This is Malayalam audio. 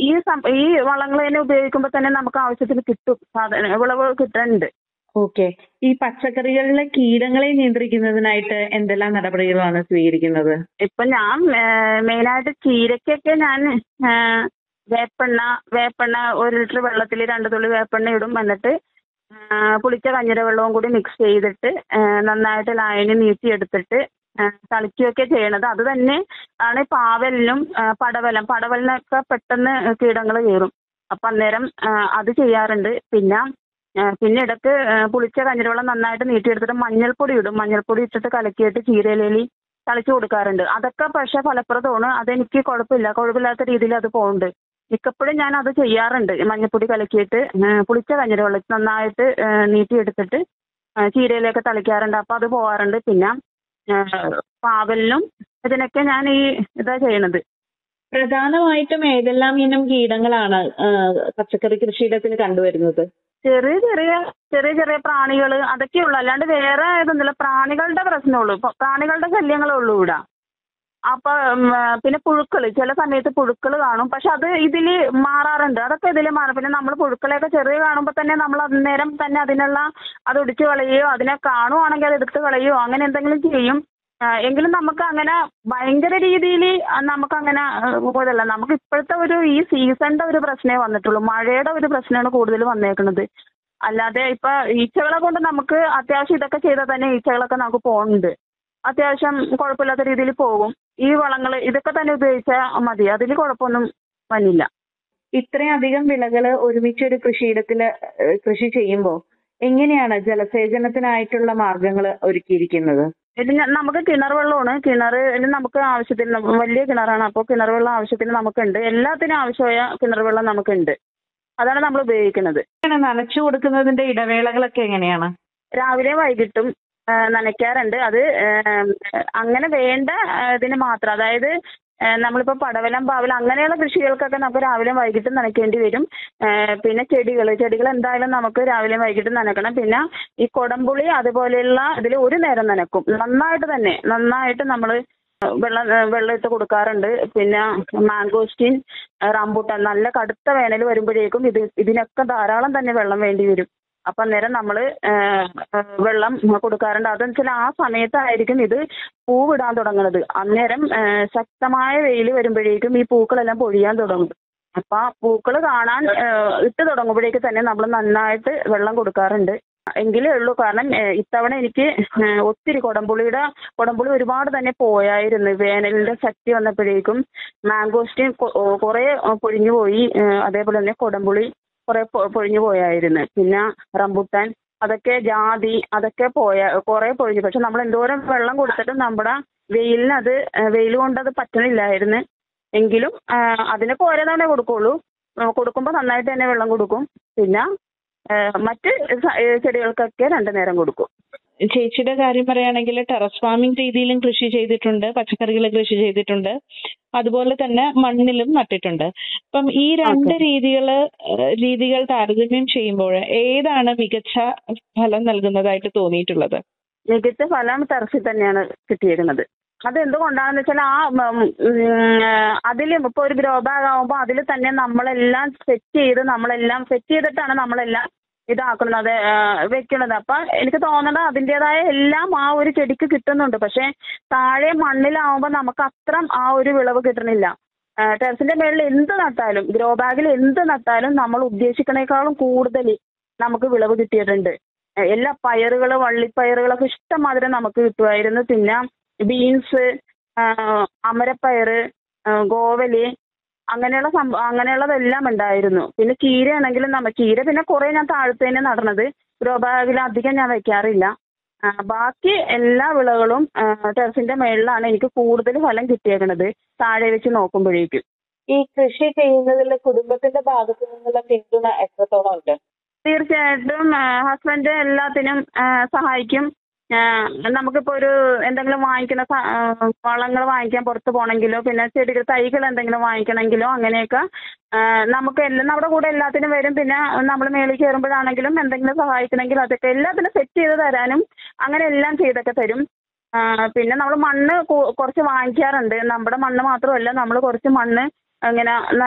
ഈ സം ഈ വളങ്ങൾ തന്നെ ഉപയോഗിക്കുമ്പോൾ തന്നെ നമുക്ക് ആവശ്യത്തിന് കിട്ടും സാധന വിളവ് കിട്ടുന്നുണ്ട് ഓക്കെ ഈ പച്ചക്കറികളിലെ കീടങ്ങളെ നിയന്ത്രിക്കുന്നതിനായിട്ട് എന്തെല്ലാം നടപടികളാണ് സ്വീകരിക്കുന്നത് ഇപ്പൊ ഞാൻ മെയിനായിട്ട് ചീരക്കൊക്കെ ഞാൻ ആ, വേപ്പെണ്ണ വേപ്പെണ്ണ ഒരു ലിറ്റർ വെള്ളത്തിൽ രണ്ട് തുള്ളി വേപ്പെണ്ണ ഇടും എന്നിട്ട് ആ, പുളിച്ച കഞ്ഞിര വെള്ളവും കൂടി മിക്സ് ചെയ്തിട്ട് ആ, നന്നായിട്ട് ലായനി നീട്ടിയെടുത്തിട്ട് ആ, തളിക്കുകയൊക്കെ ചെയ്യണത് അത് തന്നെ ആണ് പാവലിനും ആ, പടവലം പടവലിനൊക്കെ പെട്ടെന്ന് കീടങ്ങൾ കയറും അപ്പം അന്നേരം ആ, അത് ചെയ്യാറുണ്ട് പിന്നെ ആ, പിന്നെ ഇടയ്ക്ക് ആ, പുളിച്ച കഞ്ഞിരവെള്ളം നന്നായിട്ട് നീട്ടിയെടുത്തിട്ട് മഞ്ഞൾപ്പൊടി ഇടും മഞ്ഞൾപ്പൊടി ഇട്ടിട്ട് കലക്കിയിട്ട് ചീരയിലേൽ തളിച്ചു കൊടുക്കാറുണ്ട് അതൊക്കെ പക്ഷെ ഫലപ്രദമാണ് അതെനിക്ക് കുഴപ്പമില്ല കുഴപ്പമില്ലാത്ത രീതിയിൽ അത് പോകുന്നുണ്ട് മിക്കപ്പോഴും ഞാൻ അത് ചെയ്യാറുണ്ട് മഞ്ഞൾപ്പൊടി കലക്കിയിട്ട് ആ, പുളിച്ച കഞ്ഞിരവെള്ളം നന്നായിട്ട് ആ, നീട്ടിയെടുത്തിട്ട് ആ, ചീരയിലേക്ക് തളിക്കാറുണ്ട് അപ്പം അത് പോകാറുണ്ട് പിന്നെ ആ, പാവലിനും ഇതിനൊക്കെ ഞാൻ ഈ ഇതാ ചെയ്യണത് പ്രധാനമായിട്ടും ഏതെല്ലാം ഇനം കീടങ്ങളാണ് ആ, പച്ചക്കറി കൃഷിയിടത്തിൽ കണ്ടുവരുന്നത് ചെറിയ ചെറിയ ചെറിയ ചെറിയ പ്രാണികൾ അതൊക്കെ ഉള്ളു അല്ലാണ്ട് വേറെ ഇതൊന്നുമില്ല പ്രാണികളുടെ പ്രശ്നമുള്ളൂ ഇപ്പൊ പ്രാണികളുടെ ശല്യങ്ങളേ ഉള്ളൂ ഇവിടെ അപ്പൊ ഉം, ആ, പിന്നെ പുഴുക്കൾ ചില സമയത്ത് പുഴുക്കൾ കാണും പക്ഷെ അത് ഇതിൽ മാറാറുണ്ട് അതൊക്കെ ഇതിൽ മാറും പിന്നെ നമ്മൾ പുഴുക്കളെയൊക്കെ ചെറിയ കാണുമ്പോൾ തന്നെ നമ്മൾ അന്നേരം തന്നെ അതിനുള്ള അത് ഒടിച്ചു കളയുകയോ അതിനെ കാണുവാണെങ്കിൽ അത് എടുത്ത് കളയുകയോ അങ്ങനെ എന്തെങ്കിലും ചെയ്യും ആ, എങ്കിലും നമുക്ക് അങ്ങനെ ഭയങ്കര രീതിയിൽ നമുക്ക് അങ്ങനെ ഇതല്ല നമുക്ക് ഇപ്പോഴത്തെ ഒരു ഈ സീസണിന്റെ ഒരു പ്രശ്നമേ വന്നിട്ടുള്ളൂ മഴയുടെ ഒരു പ്രശ്നമാണ് കൂടുതൽ വന്നേക്കുന്നത് അല്ലാതെ ഇപ്പൊ ഈച്ചകളെ കൊണ്ട് നമുക്ക് അത്യാവശ്യം ഇതൊക്കെ ചെയ്താൽ തന്നെ ഈച്ചകളൊക്കെ നമുക്ക് പോകുന്നുണ്ട് അത്യാവശ്യം കുഴപ്പമില്ലാത്ത രീതിയിൽ പോകും ഈ വളങ്ങൾ ഇതൊക്കെ തന്നെ ഉപയോഗിച്ചാൽ മതി അതിൽ കുഴപ്പമൊന്നും വന്നില്ല ഇത്രയധികം വിളകള് ഒരുമിച്ച് ഒരു കൃഷിയിടത്തിൽ കൃഷി ചെയ്യുമ്പോൾ എങ്ങനെയാണ് ജലസേചനത്തിനായിട്ടുള്ള മാർഗങ്ങൾ ഒരുക്കിയിരിക്കുന്നത് ഇത് ഞ- നമുക്ക് കിണർ വെള്ളമാണ് കിണറിൽ നമുക്ക് ആവശ്യത്തിന് നമ്മ- വലിയ കിണറാണ് അപ്പോൾ കിണർ വെള്ളം ആവശ്യത്തിന് നമുക്കുണ്ട് എല്ലാത്തിനും ആവശ്യമായ കിണർ വെള്ളം നമുക്കുണ്ട് അതാണ് നമ്മൾ ഉപയോഗിക്കുന്നത് എങ്ങനെയാണ് നനച്ചു കൊടുക്കുന്നതിന്റെ ഇടവേളകളൊക്കെ എങ്ങനെയാണ് രാവിലെയും വൈകിട്ടും ആ, നനയ്ക്കാറുണ്ട് അത് ആ, അങ്ങനെ വേണ്ട ആ, ഇതിന് മാത്രം അതായത് ആ, നമ്മളിപ്പോൾ പടവലം പാവലം അങ്ങനെയുള്ള കൃഷികൾക്കൊക്കെ നമുക്ക് രാവിലെയും വൈകിട്ടും നനയ്ക്കേണ്ടി വരും ആ, പിന്നെ ചെടികൾ ചെടികൾ എന്തായാലും നമുക്ക് രാവിലെയും വൈകിട്ടും നനയ്ക്കണം പിന്നെ ഈ കൊടംപുളി അതുപോലെയുള്ള ഇതിൽ ഒരു നേരം നനക്കും നന്നായിട്ട് തന്നെ നന്നായിട്ട് നമ്മൾ വെള്ളം വെള്ളം ഇട്ട് കൊടുക്കാറുണ്ട് പിന്നെ മാംഗോസ്റ്റീൻ റംബൂട്ടാൻ നല്ല കടുത്ത വേനൽ വരുമ്പോഴേക്കും ഇത് ഇതിനൊക്കെ ധാരാളം തന്നെ വെള്ളം വേണ്ടി വരും അപ്പം അന്നേരം നമ്മൾ വെള്ളം കൊടുക്കാറുണ്ട് അതെന്ന് വെച്ചാൽ ആ സമയത്തായിരിക്കും ഇത് പൂവിടാൻ തുടങ്ങുന്നത് അന്നേരം ആ, ശക്തമായ വെയിൽ വരുമ്പോഴേക്കും ഈ പൂക്കളെല്ലാം പൊഴിയാൻ തുടങ്ങും അപ്പം ആ പൂക്കൾ കാണാൻ ആ, ഇട്ട് തുടങ്ങുമ്പോഴേക്ക് തന്നെ നമ്മൾ നന്നായിട്ട് വെള്ളം കൊടുക്കാറുണ്ട് എങ്കിലേ ഉള്ളൂ കാരണം ആ, ഇത്തവണ എനിക്ക് ആ, ഒത്തിരി കൊടംപുളിയുടെ കൊടംപുളി ഒരുപാട് തന്നെ പോയായിരുന്നു വേനലിന്റെ ശക്തി വന്നപ്പോഴേക്കും മാംഗോസ്റ്റിൻ കുറേ പൊഴിഞ്ഞു പോയി ആ, അതേപോലെ തന്നെ കൊടംപുളി കുറെ പൊഴിഞ്ഞു പോയായിരുന്നു പിന്നെ റംബുട്ടാൻ അതൊക്കെ ജാതി അതൊക്കെ പോയ കുറെ പൊഴിഞ്ഞു പക്ഷെ നമ്മൾ എന്തോരം വെള്ളം കൊടുത്തിട്ടും നമ്മുടെ വെയിലിന് അത് വെയിൽ കൊണ്ട് അത് പറ്റണില്ലായിരുന്നു എങ്കിലും ആ, അതിനൊക്കെ ഓരോ തവണ കൊടുക്കുള്ളൂ ആ, കൊടുക്കുമ്പോൾ നന്നായിട്ട് തന്നെ വെള്ളം കൊടുക്കും പിന്നെ ആ, മറ്റ് സ- ഏ, ചെടികൾക്കൊക്കെ രണ്ടു നേരം കൊടുക്കും ചേച്ചിയുടെ കാര്യം പറയുകയാണെങ്കിൽ ടെറസ് ഫാമിംഗ് രീതിയിലും കൃഷി ചെയ്തിട്ടുണ്ട് പച്ചക്കറികൾ കൃഷി ചെയ്തിട്ടുണ്ട് അതുപോലെ തന്നെ മണ്ണിലും നട്ടിട്ടുണ്ട് അപ്പം ഈ രണ്ട് രീതികള് ഏഹ് രീതികൾ താരതമ്യം ചെയ്യുമ്പോൾ ഏതാണ് മികച്ച ഫലം നൽകുന്നതായിട്ട് തോന്നിയിട്ടുള്ളത് മികച്ച ഫലം ടെറസിൽ തന്നെയാണ് കിട്ടിയേക്കുന്നത് അത് എന്തുകൊണ്ടാണെന്ന് വെച്ചാൽ ആ അതിൽ ഇപ്പോൾ ഒരു ഗ്രോ ബാഗ് ആകുമ്പോൾ അതിൽ തന്നെ നമ്മളെല്ലാം സെറ്റ് ചെയ്ത് നമ്മളെല്ലാം സെറ്റ് ചെയ്തിട്ടാണ് നമ്മളെല്ലാം ഇതാക്കുന്നത് ആ, വെക്കുന്നത് അപ്പം എനിക്ക് തോന്നുന്നത് അതിൻ്റെതായ എല്ലാം ആ ഒരു ചെടിക്ക് കിട്ടുന്നുണ്ട് പക്ഷേ താഴെ മണ്ണിലാവുമ്പോൾ നമുക്ക് അത്രം ആ ഒരു വിളവ് കിട്ടണില്ല ആ, ടെറസിന്റെ മേളിൽ എന്ത് നട്ടാലും ഗ്രോ ബാഗിൽ എന്ത് നട്ടാലും നമ്മൾ ഉദ്ദേശിക്കണേക്കാളും കൂടുതൽ നമുക്ക് വിളവ് കിട്ടിയിട്ടുണ്ട് ആ, എല്ലാ പയറുകൾ വള്ളിപ്പയറുകളൊക്കെ ഇഷ്ടംമാതിരി നമുക്ക് കിട്ടുമായിരുന്നു പിന്നെ ബീൻസ് അമരപ്പയർ ഗോവല് അങ്ങനെയുള്ള സംഭവം അങ്ങനെയുള്ളതെല്ലാം ഉണ്ടായിരുന്നു പിന്നെ ചീരയാണെങ്കിലും നമ്മ ചീര പിന്നെ കുറേ ഞാൻ താഴത്ത് തന്നെ നടണത് ഗ്രോ ബാഗിൽ അധികം ഞാൻ വെക്കാറില്ല ആ, ബാക്കി എല്ലാ വിളകളും ആ, ടെറസിന്റെ മേളിലാണ് എനിക്ക് കൂടുതൽ ഫലം കിട്ടിയേക്കണത് താഴെ വെച്ച് നോക്കുമ്പോഴേക്കും ഈ കൃഷി ചെയ്യുന്നതിൽ കുടുംബത്തിന്റെ ഭാഗത്തു നിന്നുള്ള പിന്തുണ എത്രത്തോളം ഉണ്ട് തീർച്ചയായിട്ടും ഹസ്ബൻഡ് എല്ലാത്തിനും ആ, സഹായിക്കും ആ, നമുക്കിപ്പോൾ ഒരു എന്തെങ്കിലും വാങ്ങിക്കുന്ന വളങ്ങൾ വാങ്ങിക്കാൻ പുറത്ത് പോകണമെങ്കിലോ പിന്നെ ചെടികൾ തൈകൾ എന്തെങ്കിലും വാങ്ങിക്കണമെങ്കിലോ അങ്ങനെയൊക്കെ ആ, നമുക്ക് എല്ലാം നമ്മുടെ കൂടെ എല്ലാത്തിനും വരും പിന്നെ നമ്മൾ മേളിൽ കയറുമ്പോഴാണെങ്കിലും എന്തെങ്കിലും സഹായിക്കണമെങ്കിൽ അതൊക്കെ എല്ലാത്തിനും സെറ്റ് ചെയ്ത് തരാനും അങ്ങനെ എല്ലാം ചെയ്തൊക്കെ തരും ആ, പിന്നെ നമ്മൾ മണ്ണ് കു- കുറച്ച് വാങ്ങിക്കാറുണ്ട് നമ്മുടെ മണ്ണ് മാത്രമല്ല നമ്മൾ കുറച്ച് മണ്ണ് ഇങ്ങനെ